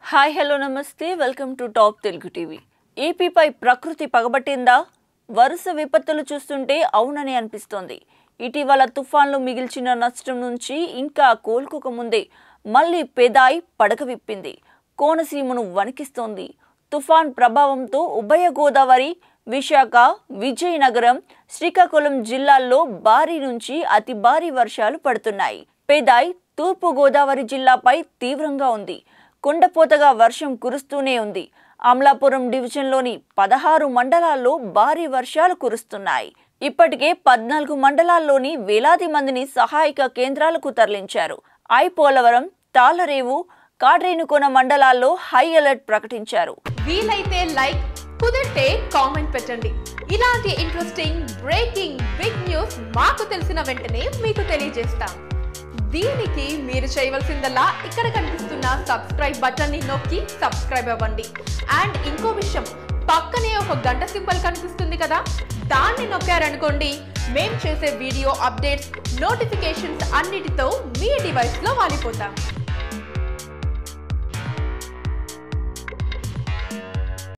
hi hello నమస్తే welcome to top Telugu TV ఏపీపై ప్రకృతి పగబట్టిందా వరుస విపత్తులు చూస్తుంటే అవునని అనిపిస్తోంది ఇటీవల తుఫాన్లు మిగిల్చిన నష్టం నుంచి ఇంకా కోలుకోకముందే మళ్ళీ పెదాయ్ పడక విప్పింది కోనసీమను వణికిస్తోంది తుఫాన్ ప్రభావంతో ఉభయ గోదావరి విశాఖ విజయనగరం శ్రీకాకుళం జిల్లాల్లో భారీ నుంచి అతి భారీ వర్షాలు పడుతున్నాయి పెదాయ్ తూర్పు గోదావరి జిల్లాపై తీవ్రంగా ఉంది కుండపోతగా వర్షం కురుస్తూనే ఉంది అమలాపురం డివిజన్లోని పదహారు మండలాల్లో భారీ వర్షాలు కురుస్తున్నాయి ఇప్పటికే పద్నాలుగు మండలాల్లోని వేలాది మందిని సహాయక కేంద్రాలకు తరలించారు ఐ పోలవరం తాళరేవు కాడ్రేనుకోన మండలాల్లో హై అలర్ట్ ప్రకటించారు వీలైతే లైక్ కుదిరితే కామెంట్ పెట్టండి ఇలాంటి ఇంట్రెస్టింగ్ బ్రేకింగ్ బిగ్ న్యూస్ మాకు తెలిసిన వెంటనే మీకు తెలియజేస్తాం దీనికి మీరు చేయవలసిందల్లా ఇక్కడ కనిపిస్తున్న సబ్స్క్రైబ్ బటన్ ని నొక్కి సబ్స్క్రైబ్ అవ్వండి అండ్ ఇంకో విషయం పక్కనే ఒక గంట సింబల్ కనిపిస్తుంది కదా దాన్ని నొక్కారనుకోండి మేం చేసే వీడియో అప్డేట్స్ నోటిఫికేషన్స్ అన్నిటితో మీ డివైస్లో వాలిపోతాం